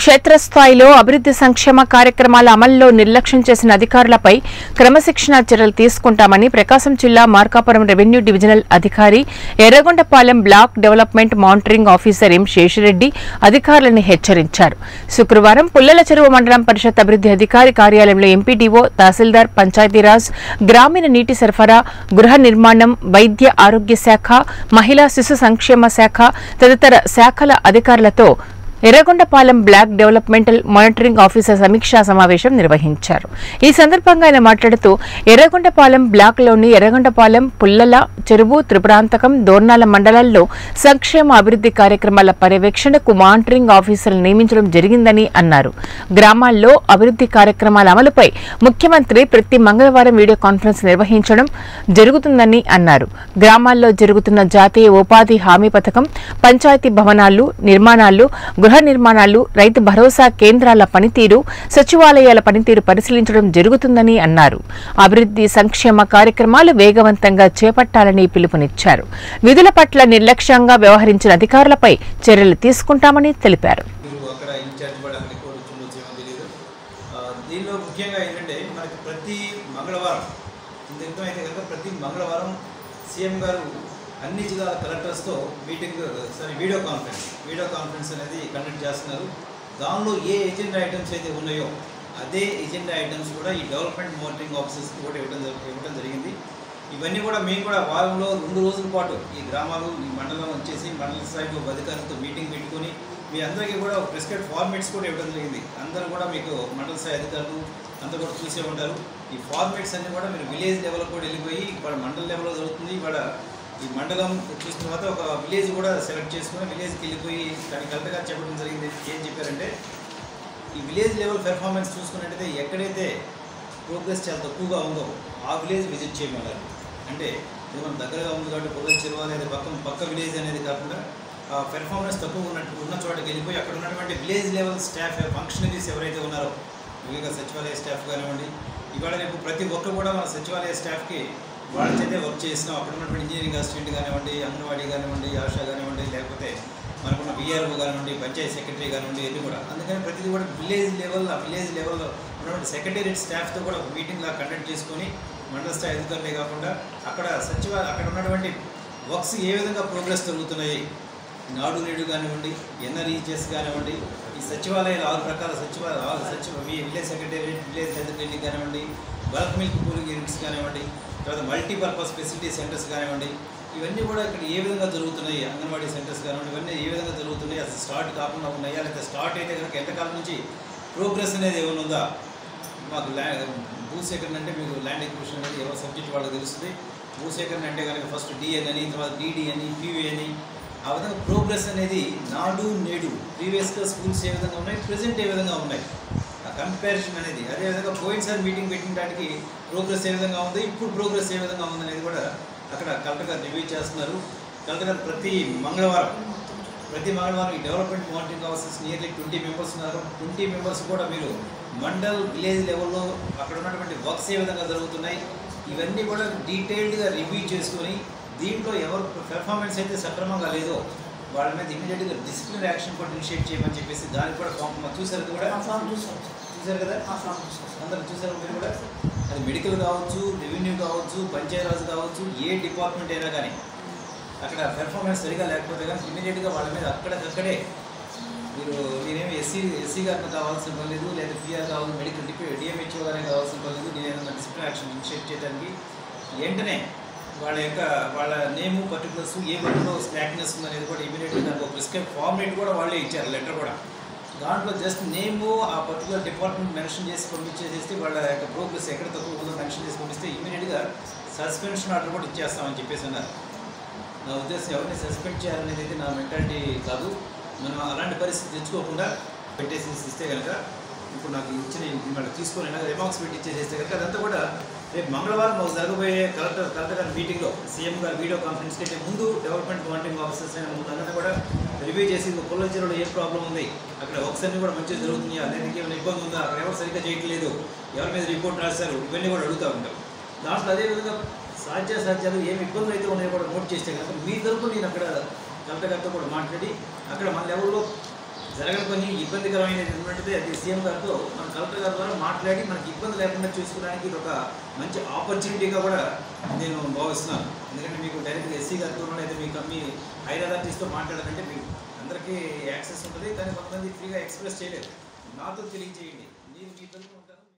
క్షేత్రస్థాయిలో అభివృద్ధి సంక్షేమ కార్యక్రమాల అమలులో నిర్లక్ష్యం చేసిన అధికారులపై క్రమశిక్షణా చర్యలు తీసుకుంటామని ప్రకాశం జిల్లా మార్కాపురం రెవెన్యూ డివిజనల్ అధికారి Yerragondapalem block development monitoring officer M Seshireddy అధికారులను హెచ్చరించారు శుక్రవారం పుల్లల చెరువు మండలం పరిషత్ అభివృద్ధి అధికారి కార్యాలయంలో ఎంపీడీఓ తహసీల్దార్ పంచాయతీరాజ్ గ్రామీణ నీటి సరఫరా గృహ నిర్మాణం వైద్య ఆరోగ్య శాఖ మహిళా శిశు సంక్షేమ శాఖ తదితర శాఖల అధికారులతో Yerragondapalem block developmental monitoring officer సమీక్షా సమావేశం నిర్వహించారు ఈ సందర్భంగా ఆయన మాట్లాడుతూ ఎర్రగొండపాలెం బ్లాక్లోని ఎర్రగొండపాలెం పుల్లల చెరువు త్రిపురాంతకం దోర్నాల మండలాల్లో సంక్షేమ అభివృద్ధి కార్యక్రమాల పర్యవేక్షణకు మానిటరింగ్ ఆఫీసర్లు నియమించడం జరిగిందని అన్నారు గ్రామాల్లో అభివృద్ధి కార్యక్రమాల అమలుపై ముఖ్యమంత్రి ప్రతి మంగళవారం వీడియో కాన్ఫరెన్స్ నిర్వహించడం జరుగుతుందని అన్నారు గ్రామాల్లో జరుగుతున్న జాతీయ ఉపాధి హామీ పథకం పంచాయతీ భవనాలు నిర్మాణాలు గృహ నిర్మాణాలు రైతు భరోసా కేంద్రాల పనితీరు సచివాలయాల పనితీరు పరిశీలించడం జరుగుతుందని అన్నారు అభివృద్ధి సంక్షేమ కార్యక్రమాలు వేగవంతంగా చేపట్టాలని పిలుపునిచ్చారు విధుల పట్ల నిర్లక్ష్యంగా వ్యవహరించిన అధికారులపై చర్యలు తీసుకుంటామని తెలిపారు మీరు అక్కడ ఇన్ఛార్జ్ కూడా అక్కడికి కోరుతుండొచ్చు ఏమో తెలియదు ఆ, దీనిలో ముఖ్యంగా ఏంటంటే మనకి ప్రతి మంగళవారం ఇంత యుద్ధం అయితే కనుక ప్రతి మంగళవారం సీఎం గారు అన్ని జిల్లాల కలెక్టర్స్తో meeting sorry video conference video conference అనేది కండక్ట్ చేస్తున్నారు దానిలో ఏ ఎజెండా ఐటమ్స్ అయితే ఉన్నాయో అదే ఎజెండా ఐటమ్స్ కూడా ఈ డెవలప్మెంట్ మానిటరింగ్ ఆఫీసర్స్కి కూడా ఇవ్వడం జరి- ఇవ్వడం జరిగింది ఇవన్నీ కూడా మేము కూడా వారంలో రెండు రోజుల పాటు ఈ గ్రామాలు ఈ మండలం వచ్చేసి మండల స్థాయిలో ఒక అధికారులతో మీటింగ్ పెట్టుకొని మీ అందరికీ కూడా ప్రిస్క్రైబ్ ఫార్మేట్స్ కూడా ఇవ్వడం జరిగింది అందరూ కూడా మీకు మండల స్థాయి అధికారులు అంతా కూడా చూసే ఉంటారు ఈ ఫార్మేట్స్ అన్ని కూడా మీరు విలేజ్ లెవెల్ కూడా వెళ్ళిపోయి ఇక్కడ మండల లెవెల్లో జరుగుతుంది ఇక్కడ ఈ మండలం చూసిన తర్వాత ఒక విలేజ్ కూడా సెలెక్ట్ చేసుకుని విలేజ్కి వెళ్ళిపోయి దానికి కరెక్ట్గా చెప్పడం జరిగింది ఏం చెప్పారంటే ఈ విలేజ్ లెవెల్ పెర్ఫార్మెన్స్ చూసుకున్నట్టయితే ఎక్కడైతే ప్రోగ్రెస్ చాలా తక్కువగా ఉందో ఆ విలేజ్ విజిట్ చేయమన్నారు అంటే ఇది మన దగ్గరగా ఉంది కాబట్టి పొలం చెరువు అనేది పక్క పక్క విలేజ్ అనేది కాకుండా ఆ పెర్ఫార్మెన్స్ తక్కువ ఉన్నట్టు ఉన్న చోటకి వెళ్ళిపోయి అక్కడ ఉన్నటువంటి విలేజ్ లెవెల్ స్టాఫ్ ఫంక్షనరీస్ ఎవరైతే ఉన్నారో వివిధ సచివాలయ స్టాఫ్ కానివ్వండి ఇవాళ రేపు ప్రతి ఒక్కరు కూడా మన సచివాలయ స్టాఫ్కి వాళ్ళ చేతే వర్క్ చేసినాం అక్కడ ఉన్నటువంటి ఇంజనీరింగ్ అసిస్టెంట్ కానివ్వండి అంగన్వాడీ కానివ్వండి ఆశా కానివ్వండి లేకపోతే మనకున్న విఆర్ఓ కానివ్వండి పంచాయత్ సెక్రటరీ కానివ్వండి ఇవన్నీ కూడా అందుకని ప్రతిదీ కూడా విలేజ్ లెవెల్ ఆ విలేజ్ లెవెల్లో ఉన్నటువంటి సెక్రటేరియట్ స్టాఫ్తో కూడా ఒక మీటింగ్ లా కండక్ట్ చేసుకొని మండల స్థాయి అధికారులే కాకుండా అక్కడ సచివాలయ అక్కడ ఉన్నటువంటి వర్క్స్ ఏ విధంగా ప్రోగ్రెస్ జరుగుతున్నాయి నాడు నేడు కానివ్వండి ఎన్ఆర్ఈజెస్ కానివ్వండి ఈ సచివాలయాలు ఆరు రకాల సచివాలయ ఆరు సచివ వి- village secretariat village health clinic కానివ్వండి బల్క్ మిల్క్ కూలింగ్ యూనిట్స్ కానివ్వండి తర్వాత మల్టీపర్పస్ ఫెసిలిటీ సెంటర్స్ కానివ్వండి ఇవన్నీ కూడా ఇక్కడ ఏ విధంగా జరుగుతున్నాయి అంగన్వాడీ సెంటర్స్ కానివ్వండి ఇవన్నీ ఏ విధంగా జరుగుతున్నాయి అసలు స్టార్ట్ కాకుండా ఉన్నాయా లేకపోతే స్టార్ట్ అయితే కనుక ఎంతకాలం నుంచి ప్రోగ్రెస్ అనేది ఏమైనా ఉందా మాకు ల్యా భూసేకరణ అంటే మీకు ల్యాండ్ ఎక్విజిషన్ అనేది ఎవరో సబ్జెక్ట్ వాళ్ళకి తెలుస్తుంది భూసేకరణ అంటే కనుక ఫస్ట్ డిఎన్ అని తర్వాత డిడి అని పీవీ అని ఆ విధంగా ప్రోగ్రెస్ అనేది నాడు నేడు ప్రీవియస్గా స్కూల్స్ ఏ విధంగా ఉన్నాయి ప్రజెంట్ ఏ విధంగా ఉన్నాయి ఆ కంపారిజన్ అనేది అదేవిధంగా పోయినసారి మీటింగ్ పెట్టినడానికి ప్రోగ్రెస్ ఏ విధంగా ఉంది ఇప్పుడు ప్రోగ్రెస్ ఏ విధంగా ఉంది అనేది కూడా అక్కడ కలెక్టర్ గారు రివ్యూ చేస్తున్నారు కలెక్టర్ గారు ప్రతి మంగళవారం ప్రతి మంగళవారం ఈ development monitoring officers nearly twenty members ఉన్నారు ట్వంటీ మెంబర్స్ కూడా మీరు మండల్ విలేజ్ లెవెల్లో అక్కడ ఉన్నటువంటి వర్క్స్ ఏ విధంగా జరుగుతున్నాయి ఇవన్నీ కూడా డీటెయిల్డ్గా రివ్యూ చేసుకొని దీంట్లో ఎవరు పెర్ఫార్మెన్స్ అయితే సక్రమంగా లేదో వాళ్ళ మీద ఇమీడియట్గా డిసిప్లిన్ యాక్షన్ కూడా ఇనిషియేట్ చేయమని చెప్పేసి దానికి కూడా ఫామ్ చూసారు కూడా ఆ ఫామ్ చూసాం చూసారు కదా ఆ ఫామ్ చూసాం అందరూ చూసారు మీరు కూడా అది మెడికల్ కావచ్చు రెవెన్యూ కావచ్చు పంచాయరాజ్ కావచ్చు ఏ డిపార్ట్మెంట్ అయినా కానీ అక్కడ పెర్ఫార్మెన్స్ సరిగా లేకపోతే కానీ ఇమీడియట్గా వాళ్ళ మీద అక్కడికక్కడే మీరు మీరేమి ఎస్సీ ఎస్సీ గారిని కావాల్సిన పని లేదు లేదా పిఆర్ కావాలి మెడికల్ డిపి డిఎంహెచ్ఓ గానే కావాల్సిన పని లేదు నేను ఏదైనా డిసిప్లిన్ యాక్షన్ ఇనిషియేట్ చేయడానికి వెంటనే వాళ్ళ యొక్క వాళ్ళ నేము పర్టికులర్స్ ఏ వర్క్లో స్లాక్నెస్ ఉందనేది కూడా ఇమీడియట్గా దానికి ఒక ప్రిస్క్రైబ్ ఫార్మేట్ కూడా వాళ్ళే ఇచ్చారు లెటర్ కూడా దాంట్లో జస్ట్ నేము ఆ పర్టికులర్ డిపార్ట్మెంట్ మెన్షన్ చేసి పంపించేసేస్తే వాళ్ళ యొక్క ప్రోగ్రెస్ ఎక్కడ తక్కువ ఉందో మెన్షన్ చేసి పంపిస్తే ఇమీడియట్గా సస్పెన్షన్ ఆర్డర్ కూడా ఇచ్చేస్తామని చెప్పేసి అన్నారు నా ఉద్దేశం ఎవరిని సస్పెండ్ చేయాలనేది అయితే నా మెంటాలిటీ కాదు మనం అలాంటి పరిస్థితి తెచ్చుకోకుండా పెట్టేసి ఇస్తే కనుక ఇప్పుడు నాకు ఇచ్చిన మిమ్మల్ని తీసుకొని రిమార్క్స్ పెట్టి ఇచ్చేసేస్తే కనుక అదంతా కూడా రేపు మంగళవారం మాకు జరగబోయే కలెక్టర్ కలెక్టర్ గారి మీటింగ్లో సీఎం గారు వీడియో కాన్ఫరెన్స్ కంటే ముందు డెవలప్మెంట్ మానిటరింగ్ ఆఫీసర్స్ అయిన ముందు అందరినీ కూడా రివ్యూ చేసి పుల్ల చెరువులో ఏ ప్రాబ్లం ఉంది అక్కడ వర్క్స్ అన్ని కూడా మంచిగా జరుగుతున్నాయి అందరికీ ఏమైనా ఇబ్బంది ఉందా అక్కడ ఎవరు సరిగ్గా చేయట్లేదు ఎవరి మీద రిపోర్ట్ రాశారు ఇవన్నీ కూడా అడుగుతూ ఉంటాం దాంట్లో అదేవిధంగా సాధ్య సాధ్యాలు ఏమి ఇబ్బందులు అయితే ఉన్నాయో కూడా నోట్ చేస్తే కనుక మీ తరపు నేను అక్కడ కలెక్టర్ గారితో కూడా మాట్లాడి అక్కడ మన లెవెల్లో జరగని పని ఇబ్బందికరమైనటువంటిది అది సీఎం గారితో మన కలెక్టర్ గారి ద్వారా మాట్లాడి మనకి ఇబ్బంది లేకుండా చూసుకోవడానికి ఇది ఒక మంచి ఆపర్చునిటీగా కూడా నేను భావిస్తున్నాను ఎందుకంటే మీకు డైరెక్ట్గా ఎస్సీ గారితో అయితే మీకు మీ హైర్ అథారిటీస్తో మాట్లాడాలంటే మీకు అందరికీ యాక్సెస్ ఉంటుంది కానీ కొంతమంది ఫ్రీగా ఎక్స్ప్రెస్ చేయలేదు నాతో తెలియజేయండి మీరు మీ తరపున ఉంటారు